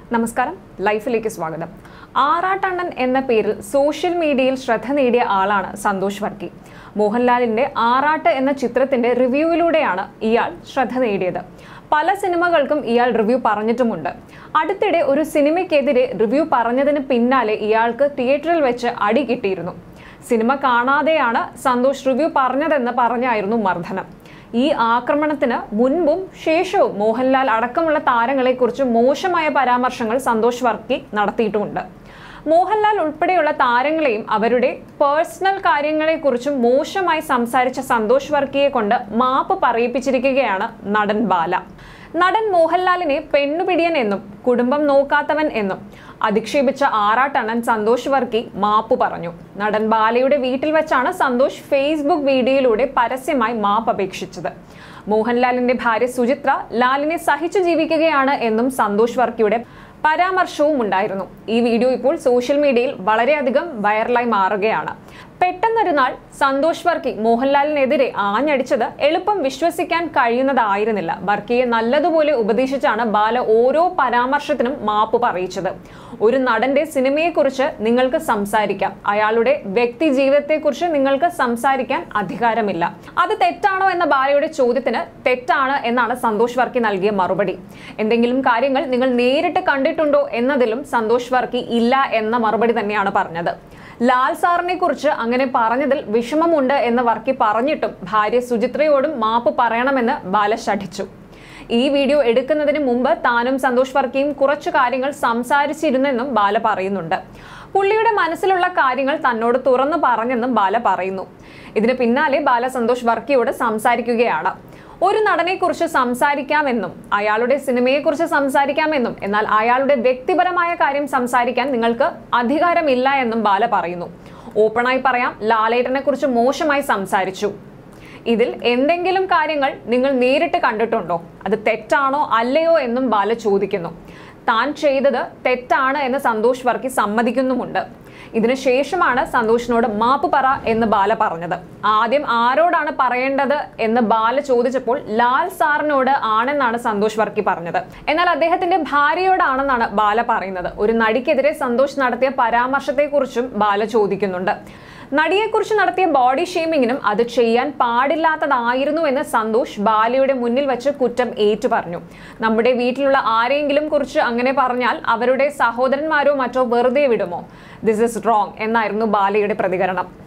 നമസ്കാരം ലൈഫിലേക്ക് സ്വാഗതം ആറാട്ടണ്ണൻ എന്ന പേരിൽ സോഷ്യൽ മീഡിയയിൽ ശ്രദ്ധ നേടിയ ആളാണ് സന്തോഷ് വർക്കി മോഹൻലാലിന്റെ ആറാട്ട് എന്ന ചിത്രത്തിന്റെ റിവ്യൂവിലൂടെയാണ് ഇയാൾ ശ്രദ്ധ നേടിയത് പല സിനിമകൾക്കും ഇയാൾ റിവ്യൂ പറഞ്ഞിട്ടുമുണ്ട് അടുത്തിടെ ഒരു സിനിമയ്ക്കെതിരെ റിവ്യൂ പറഞ്ഞതിന് പിന്നാലെ ഇയാൾക്ക് തിയേറ്ററിൽ വെച്ച് അടി കിട്ടിയിരുന്നു സിനിമ കാണാതെയാണ് സന്തോഷ് റിവ്യൂ പറഞ്ഞതെന്ന് പറഞ്ഞായിരുന്നു മർദ്ദനം ഈ ആക്രമണത്തിന് മുൻപും ശേഷവും മോഹൻലാൽ അടക്കമുള്ള താരങ്ങളെക്കുറിച്ച് മോശമായ പരാമർശങ്ങൾ സന്തോഷ് വർക്കി നടത്തിയിട്ടുമുണ്ട് മോഹൻലാൽ ഉൾപ്പെടെയുള്ള താരങ്ങളെയും അവരുടെ പേഴ്സണൽ കാര്യങ്ങളെക്കുറിച്ചും മോശമായി സംസാരിച്ച സന്തോഷ് വർക്കിയെ കൊണ്ട് മാപ്പ് പറയിപ്പിച്ചിരിക്കുകയാണ് നടൻ ബാല നടൻ മോഹൻലാലിനെ പെണ്ണുപിടിയൻ എന്നും കുടുംബം നോക്കാത്തവൻ എന്നും അധിക്ഷേപിച്ച ആറാട്ടണ്ണൻ സന്തോഷ് വർക്കി മാപ്പ് പറഞ്ഞു നടൻ ബാലയുടെ വീട്ടിൽ വെച്ചാണ് സന്തോഷ് ഫേസ്ബുക്ക് വീഡിയോയിലൂടെ പരസ്യമായി മാപ്പ് അപേക്ഷിച്ചത് മോഹൻലാലിന്റെ ഭാര്യ സുചിത്ര ലാലിനെ സഹിച്ചു ജീവിക്കുകയാണ് എന്നും സന്തോഷ് വർക്കിയുടെ പരാമർശവും ഉണ്ടായിരുന്നു ഈ വീഡിയോ ഇപ്പോൾ സോഷ്യൽ മീഡിയയിൽ വളരെയധികം വൈറലായി മാറുകയാണ് പെട്ടെന്നൊരു നാൾ സന്തോഷ് വർക്കി മോഹൻലാലിനെതിരെ ആഞ്ഞടിച്ചത് എളുപ്പം വിശ്വസിക്കാൻ കഴിയുന്നതായിരുന്നില്ല വർക്കിയെ നല്ലതുപോലെ ഉപദേശിച്ചാണ് ബാല ഓരോ പരാമർശത്തിനും മാപ്പ് പറയിച്ചത് ഒരു നടന്റെ സിനിമയെക്കുറിച്ച് നിങ്ങൾക്ക് സംസാരിക്കാം അയാളുടെ വ്യക്തി ജീവിതത്തെക്കുറിച്ച് നിങ്ങൾക്ക് സംസാരിക്കാൻ അധികാരമില്ല അത് തെറ്റാണോ എന്ന ബാലയുടെ ചോദ്യത്തിന് തെറ്റാണ് എന്നാണ് സന്തോഷ് വർക്കി നൽകിയ മറുപടി എന്തെങ്കിലും കാര്യങ്ങൾ നിങ്ങൾ നേരിട്ട് കണ്ടിട്ടുണ്ടോ എന്നതിലും സന്തോഷ് വർക്കി ഇല്ല എന്ന മറുപടി തന്നെയാണ് പറഞ്ഞത് ലാൽ സാറിനെ കുറിച്ച് അങ്ങനെ പറഞ്ഞതിൽ വിഷമമുണ്ട് എന്ന് വർക്കി പറഞ്ഞിട്ടും ഭാര്യ സുചിത്രയോടും മാപ്പ് പറയണമെന്ന് ബാല ശഠിച്ചു ഈ വീഡിയോ എടുക്കുന്നതിന് മുമ്പ് താനും സന്തോഷ് വർക്കിയും കുറച്ചു കാര്യങ്ങൾ സംസാരിച്ചിരുന്നെന്നും ബാല പറയുന്നുണ്ട് പുള്ളിയുടെ മനസ്സിലുള്ള കാര്യങ്ങൾ തന്നോട് തുറന്നു പറഞ്ഞെന്നും ബാല പറയുന്നു ഇതിന് പിന്നാലെ ബാല സന്തോഷ് വർക്കിയോട് സംസാരിക്കുകയാണ് ഒരു നടനെക്കുറിച്ച് സംസാരിക്കാമെന്നും അയാളുടെ സിനിമയെക്കുറിച്ച് സംസാരിക്കാമെന്നും എന്നാൽ അയാളുടെ വ്യക്തിപരമായ കാര്യം സംസാരിക്കാൻ നിങ്ങൾക്ക് അധികാരമില്ല എന്നും ബാല പറയുന്നു ഓപ്പണായി പറയാം ലാലേട്ടനെ കുറിച്ച് മോശമായി സംസാരിച്ചു ഇതിൽ എന്തെങ്കിലും കാര്യങ്ങൾ നിങ്ങൾ നേരിട്ട് കണ്ടിട്ടുണ്ടോ അത് തെറ്റാണോ അല്ലയോ എന്നും ബാല ചോദിക്കുന്നു താൻ ചെയ്തത് തെറ്റാണ് എന്ന് സന്തോഷ് വർക്കി സമ്മതിക്കുന്നുമുണ്ട് ഇതിനു ശേഷമാണ് സന്തോഷിനോട് മാപ്പ് പറ എന്ന് ബാല പറഞ്ഞത് ആദ്യം ആരോടാണ് പറയേണ്ടത് എന്ന് ബാല ചോദിച്ചപ്പോൾ ലാൽ സാറിനോട് ആണെന്നാണ് സന്തോഷ് വർക്കി പറഞ്ഞത് എന്നാൽ അദ്ദേഹത്തിന്റെ ഭാര്യയോടാണെന്നാണ് ബാല പറയുന്നത് ഒരു നടിക്കെതിരെ സന്തോഷ് നടത്തിയ പരാമർശത്തെക്കുറിച്ചും ബാല ചോദിക്കുന്നുണ്ട് നടിയെക്കുറിച്ച് നടത്തിയ ബോഡി ഷേമിങ്ങിനും അത് ചെയ്യാൻ പാടില്ലാത്തതായിരുന്നു എന്ന് സന്തോഷ് ബാലയുടെ മുന്നിൽ വെച്ച് കുറ്റം ഏറ്റു പറഞ്ഞു നമ്മുടെ വീട്ടിലുള്ള ആരെങ്കിലും കുറിച്ച് അങ്ങനെ പറഞ്ഞാൽ അവരുടെ സഹോദരന്മാരോ മറ്റോ വെറുതെ വിടുമോ ദിസ് ഇസ് റോങ് എന്നായിരുന്നു ബാലയുടെ പ്രതികരണം